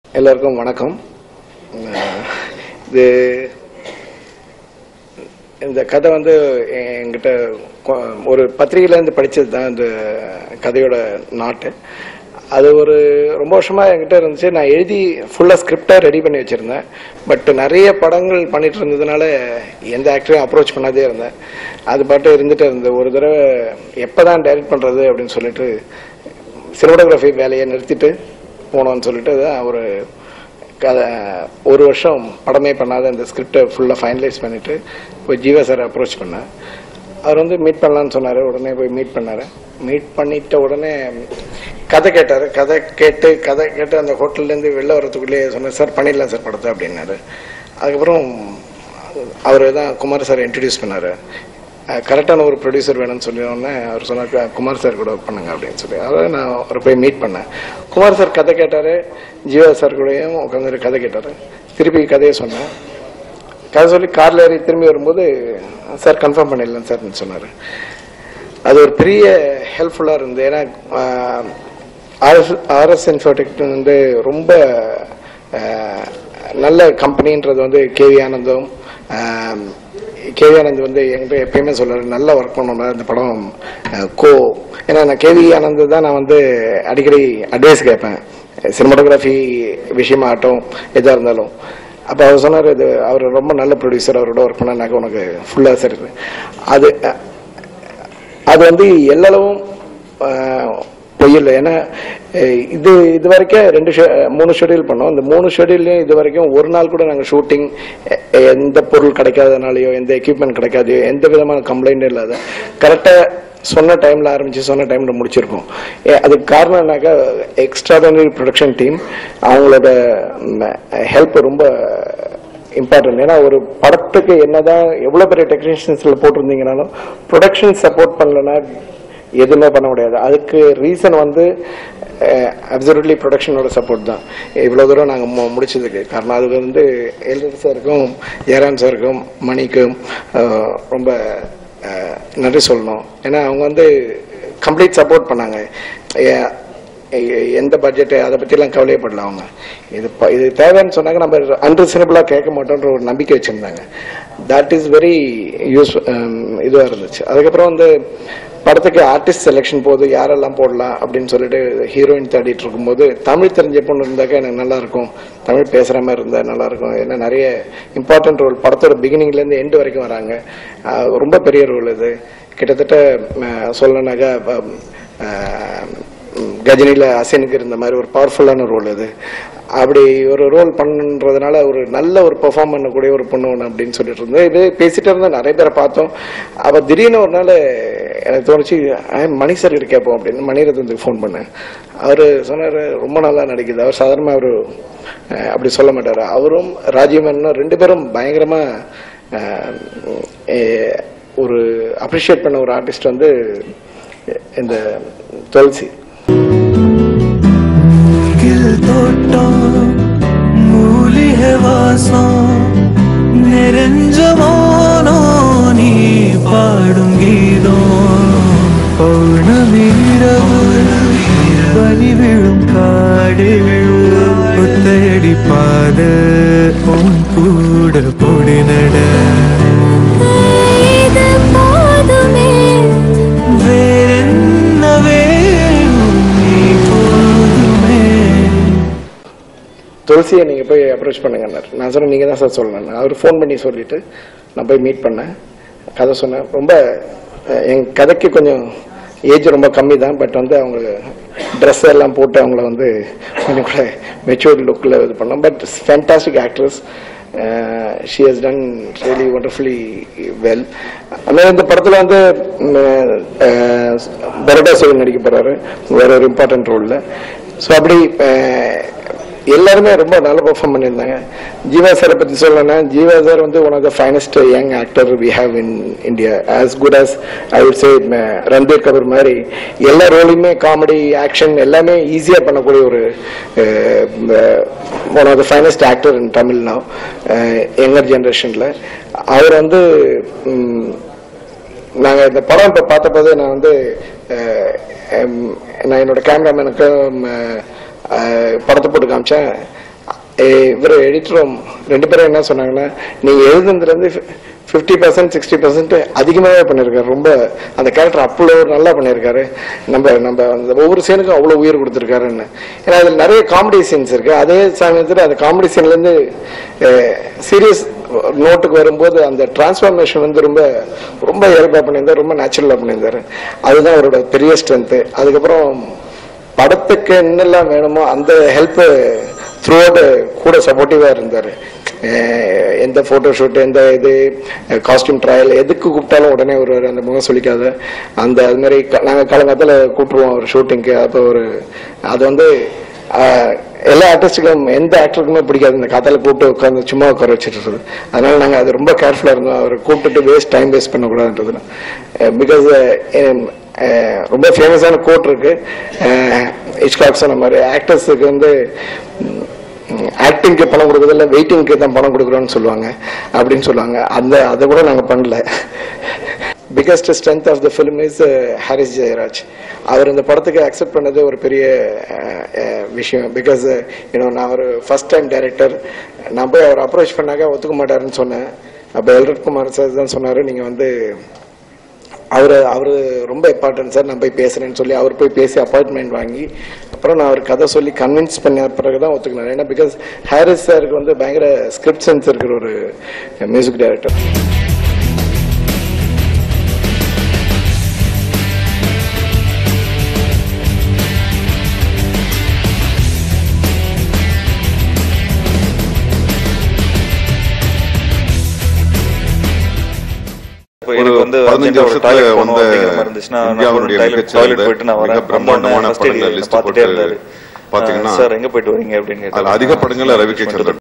எல்லாருக்கும் வணக்கம் அஹ் இது இந்த கதை வந்து என்கிட்ட கொ- ஒரு பத்திரிகையிலேருந்து படித்தது தான் இந்த கதையோட நாட்டு அது ஒரு ரொம்ப வருஷமாக என்கிட்ட இருந்துச்சு நான் எழுதி ஃபுல்லாக ஸ்கிரிப்டாக ரெடி பண்ணி வச்சுருந்தேன் பட் நிறைய படங்கள் பண்ணிட்டு இருந்ததுனால எந்த ஆக்டரையும் அப்ரோச் பண்ணாதே இருந்தேன் அது பாட்டு இருந்துட்டு இருந்தது ஒரு தடவை எப்போ தான் டைரக்ட் பண்ணுறது அப்படின்னு சொல்லிட்டு சினிமோட்டோகிராஃபி வேலையை நிறுத்திட்டு போனோம்னு சொல்லிட்டு தான் ஒரு கதை ஒரு வருஷம் படமே பண்ணாத இந்த ஸ்கிரிப்டை ஃபுல்லாக ஃபைனலைஸ் பண்ணிட்டு போய் ஜீவா சார் அப்ரோச் பண்ணேன் அவர் வந்து மீட் பண்ணலான்னு சொன்னார் உடனே போய் மீட் பண்ணார் மீட் பண்ணிட்ட உடனே கதை கேட்டார் கதை கேட்டு கதை கேட்டு அந்த ஹோட்டல்லேருந்து வெளில வரதுக்குள்ளேயே சொன்னார் சார் பண்ணிடலாம் சார் படத்தை அப்படின்னாரு அதுக்கப்புறம் அவர் தான் குமார் சார் இன்ட்ரடியூஸ் பண்ணார் கரெக்டான ஒரு ப்ரொடியூசர் வேணும்னு சொல்லி உடனே அவர் சொன்னார் "கு- குமார் சார் கூட ஒர்க் பண்ணுங்க அப்படின்னு சொல்லி அதாவது நான் அவரை போய் மீட் பண்ணேன் குமார் சார் கதை கேட்டார் ஜீவா சார் கூடயும் உட்காந்து கதை கேட்டார் திருப்பி கதையை சொன்னேன் கதை சொல்லி காரில் ஏறி திரும்பி வரும்போது சார் கன்ஃபார்ம் பண்ணிடலாம் சார்னு சொன்னார் அது ஒரு பெரிய ஹெல்ப்ஃபுல்லாக இருந்தது ஏன்னா ஆர்எஸ் ஆர்எஸ் இன்ஃபோடெக் வந்து ரொம்ப ஆஹ், நல்ல கம்பெனின்றது வந்து கேவி ஆனந்தம் கேவி ஆனந்த் வந்து என்கிட்ட எப்பயுமே சொல்றாரு நல்லா ஒர்க் பண்ணணும் இந்த படம் ஆஹ், கோ ஏன்னா நான் கேவி ஆனந்த் தான் நான் வந்து அடிக்கடி அட்வைஸ் கேட்பேன் சினிமாட்டோகிராஃபி விஷயமாகட்டும் எதாக இருந்தாலும் அப்போ அவர் சொன்னார் இது அவர் ரொம்ப நல்ல ப்ரொடியூசர் அவரோட ஒர்க் பண்ணாக்க உனக்கு ஃபுல்லாக சரி அது அஹ், அது வந்து எல்லளவும் ஆஹ், பொய் இல்லை ஏன்னா அஹ், இது இது வரைக்கும் ரெண்டு ஷெ- மூணு ஷெட்யூல் பண்ணோம் இந்த மூணு ஷெட்யூல்லையும் இது வரைக்கும் ஒரு நாள் கூட நாங்கள் ஷூட்டிங் எந்த பொருள் கிடைக்காதனாலயோ எந்த எக்யூப்மெண்ட் கிடைக்காதையோ எந்த விதமான கம்ப்ளைண்ட்டும் இல்லாத கரெக்டாக சொன்ன டைமில் ஆரம்பித்து சொன்ன டைமில் முடிச்சிருக்கோம் ஏ, அதுக்கு காரணம் என்னாக்கா எக்ஸ்ட்ராடனரி ப்ரொடக்ஷன் டீம் அவங்களோட ஹெல்ப் ரொம்ப இம்பார்ட்டன்ட் ஏன்னா ஒரு படத்துக்கு என்னதான் எவ்வளோ பெரிய டெக்னீஷியன்ஸில் போட்டிருந்தீங்கனாலும் ப்ரொடக்ஷன் சப்போர்ட் பண்ணலன்னா எதுவுமே பண்ண முடியாது அதுக்கு ரீசன் வந்து அப்சர்வ்லி ப்ரொடக்ஷனோட சப்போர்ட் தான் இவ்வளோ தூரம் நாங்கள் முடிச்சதுக்கு காரணம் அது வந்து எல்டர் சாருக்கும் ஜெயராம் சாருக்கும் மணிக்கும் அஹ், ரொம்ப அஹ், நன்றி சொல்லணும் ஏன்னா அவங்க வந்து கம்ப்ளீட் சப்போர்ட் பண்ணாங்க ஏ- எ- எந்த பட்ஜெட்டு அதை பற்றிலாம் கவலையப்படல அவங்க இது ப- இது தேவைன்னு சொன்னாங்க நம்ம அன்ரீசனபிளாக கேட்க மாட்டோன்ற ஒரு நம்பிக்கை வச்சுருந்தாங்க தட் இஸ் வெரி யூஸ் இதுவாக இருந்துச்சு அதுக்கப்புறம் வந்து படத்துக்கு ஆர்டிஸ்ட் செலெக்ஷன் போது யாரெல்லாம் போடலாம் அப்படின்னு சொல்லிட்டு ஹீரோயின் தேடிட்டு இருக்கும்போது தமிழ் தெரிஞ்ச பொண்ணு இருந்தாக்கா எனக்கு நல்லா இருக்கும் தமிழ் பேசுகிற மாதிரி இருந்தால் நல்லா இருக்கும் ஏன்னா நிறைய இம்பார்ட்டன்ட் ரோல் படத்தோட பிகினிங்லேருந்து எண்டு வரைக்கும் வராங்க அஹ் ரொம்ப பெரிய ரோல் இது கிட்டத்தட்ட அஹ், சொல்லணுன்னாக்கா அஹ், கஜினியில் அசனுக்கு இருந்த மாதிரி ஒரு பவர்ஃபுல்லான ரோல் அது அப்படி ஒரு ரோல் பண்ணுறதுனால ஒரு நல்ல ஒரு பெர்ஃபார்ம் பண்ணக்கூடிய ஒரு பொண்ணு ஒன்று அப்படின்னு சொல்லிட்டு இருந்தேன் இது பேசிட்டு இருந்தா நிறைய பேரை பார்த்தோம் அப்போ திடீர்னு ஒரு நாள் எனக்கு தோணுச்சு "ஆ, மணி சார் கிட்ட கேட்போம் அப்படின்னு மணிரத்னத்துக்கு ஃபோன் பண்ணேன் அவர் சொன்னார் ரொம்ப நல்லா நடிக்குது அவர் சாதாரணமாக அவர் அப்படி சொல்ல மாட்டார் அவரும் ராஜீவனும் ரெண்டு பேரும் பயங்கரமாக ஒரு அப்ரிஷியேட் பண்ண ஒரு ஆர்டிஸ்ட் வந்து இந்த துளசி கில் தோட்டம் மூலிகை வாசம் நிறைஞ்ச மௌனம் நீ பாடும் கீதம் பௌர்ணமீரவு பனி விழும் காடு ஒத்தையடி பாத உன் கூட பொடி நட இது போதுமே வேறென்ன வேணும் நீ போதுமே துளசியை நீங்கள் போய் அப்ரோச் பண்ணுங்கன்னாரு நான் சொன்னேன் நீங்கள் தான் சார் சொல்லணும் அவர் ஃபோன் பண்ணி சொல்லிட்டு நான் போய் மீட் பண்ணேன் கதை சொன்னேன் ரொம்ப அஹ், என் கதைக்கு கொஞ்சம் ஏஜ் ரொம்ப கம்மி தான் பட் வந்து அவங்க ட்ரெஸ் எல்லாம் போட்டு அவங்கள வந்து கொஞ்சம் கூட மெச்சூர்ட் லுக்கில் இது பண்ணோம் but fantastic actress she has done really wonderfully well ஆனால் இந்த படத்தில் வந்து பரோடா சிவன் நடிக்க போகிறாரு வேற ஒரு இம்பார்ட்டன்ட் ரோலில் ஸோ அப்படி அஹ், எல்லாருமே ரொம்ப நல்லா பெர்ஃபார்ம் பண்ணியிருந்தாங்க ஜீவா சாரை பற்றி சொல்லணும்னா ஜீவா சார் வந்து one of the finest young actor we have in India as good as I would say Ranbir Kapoor மாதிரி எல்லா ரோலையுமே காமெடி ஆக்ஷன் எல்லாமே ஈஸியாக பண்ணக்கூடிய ஒரு one of the finest actor in Tamil now younger ஜென்ரேஷனில் அவர் வந்து ம், நாங்க இந்த படம் இப்ப பார்த்தபோது நான் வந்து அஹ், எம், நான் என்னோட கேமராமேனுக்கு படத்தை போட்டு காமிச்சேன் இவர் எடிட்டரும் ரெண்டு பேரும் என்ன சொன்னாங்கன்னா நீங்க எழுதுனதுலேருந்து ஃபிஃப்டி பர்சன்ட் சிக்ஸ்டி பர்சன்ட் அதிகமாகவே பண்ணியிருக்காரு ரொம்ப அந்த கேரக்டர் அவ்வளோ நல்லா பண்ணியிருக்காரு நம்ம நம்ம அந்த ஒவ்வொரு சீனுக்கும் அவ்வளோ உயிர் கொடுத்துருக்காருன்னு ஏன்னா அதில் நிறைய காமெடி சீன்ஸ் இருக்கு அதே சமயத்தில் அந்த காமெடி சீன்லேருந்து சீரியஸ் நோட்டுக்கு வரும்போது அந்த டிரான்ஸ்ஃபார்மேஷன் வந்து ரொம்ப ரொம்ப இயல்பாக பண்ணியிருந்தார் ரொம்ப நேச்சுரலாக பண்ணியிருந்தாரு அதுதான் அவரோட பெரிய ஸ்ட்ரென்த்து அதுக்கப்புறம் படத்துக்கு என்னெல்லாம் வேணுமோ அந்த ஹெல்ப் த்ரூ கூட சப்போர்ட்டிவா இருந்தாரு அஹ் எந்த போட்டோ ஷூட் எந்த இது காஸ்டியூம் ட்ரையல் எதுக்கு கூப்பிட்டாலும் உடனே வருவார் அந்த முகம் சொல்லிக்காத அந்த அது மாதிரி க- நாங்க காலங்காலத்தில் கூப்பிடுவோம் ஒரு ஷூட்டிங்க்கு அப்போ ஒரு அது வந்து அஹ், எல்லா ஆர்டிஸ்டுக்கும் எந்த ஆக்டருக்குமே பிடிக்காது இந்த காத்தால கூப்பிட்டு உட்காந்து சும்மா உட்கார வச்சுட்டு இருக்குது அதனால நாங்க அது ரொம்ப கேர்ஃபுல்லா இருந்தோம் அவரை கூப்பிட்டுட்டு வேஸ்ட் டைம் வேஸ்ட் பண்ணக்கூடாதுன்றதுல பிகாஸ் ரொம்ப ஃபேமஸான கோட் இருக்கு இஷ்காக் சொன்ன மாதிரி ஆக்டர்ஸுக்கு வந்து ஆக்டிங்க்கு பணம் கொடுக்கறதில்ல வெயிட்டிங்க்கு தான் பணம் கொடுக்குறோம்னு சொல்லுவாங்க அப்படின்னு சொல்லுவாங்க அந்த அதை கூட நாங்க பண்ணல biggest strength of the film is Harris Jayaraj அவர் இந்த படத்துக்கு அக்செப்ட் பண்ணது ஒரு பெரிய அஹ், அஹ், விஷயம் பிகாஸ் யூனோ நான் ஒரு ஃபர்ஸ்ட் டைம் டைரக்டர் நான் போய் அவர் அப்ரோச் பண்ணாக்க ஒத்துக்க மாட்டாருன்னு சொன்னேன் அப்போ எல்ரட் குமார் சார் தான் சொன்னாரு நீங்க வந்து அவர் அவர் ரொம்ப இம்பார்ட்டன்ட் சார் நான் போய் பேசுறேன்னு சொல்லி அவர் போய் பேசி அப்பாயின்மெண்ட் வாங்கி அப்புறம் நான் அவர் கதை சொல்லி கன்வின்ஸ் பண்ண பிறகு தான் ஒத்துக்கினார் ஏன்னா பிகாஸ் ஹாரிஸ் சாருக்கு வந்து பயங்கர ஸ்கிரிப்ட் சென்ஸ் இருக்கிற ஒரு மியூசிக் டைரக்டர் இப்போ எனக்கு வந்து பதினஞ்சு urgent ஆ ஒரு வருஷத்துல toilet போகணும் வந்த அப்படிங்கிற மாதிரி இருந்துச்சுன்னா நான் ஒரு இந்தியாவுடைய toilet- மிகச்சிறந்த toilet போயிட்டு நான் மிக வரேன். பிரம்மாண்டமான first aid படங்கள் என்னை list பார்த்துட்டே போட்டு இருந்தாரு. பாத்தீங்கன்னா சார் எங்க போயிட்டு வரீங்க அப்படின்னு அதுல அதிக படங்கள்ல ரவிகே சந்திரன்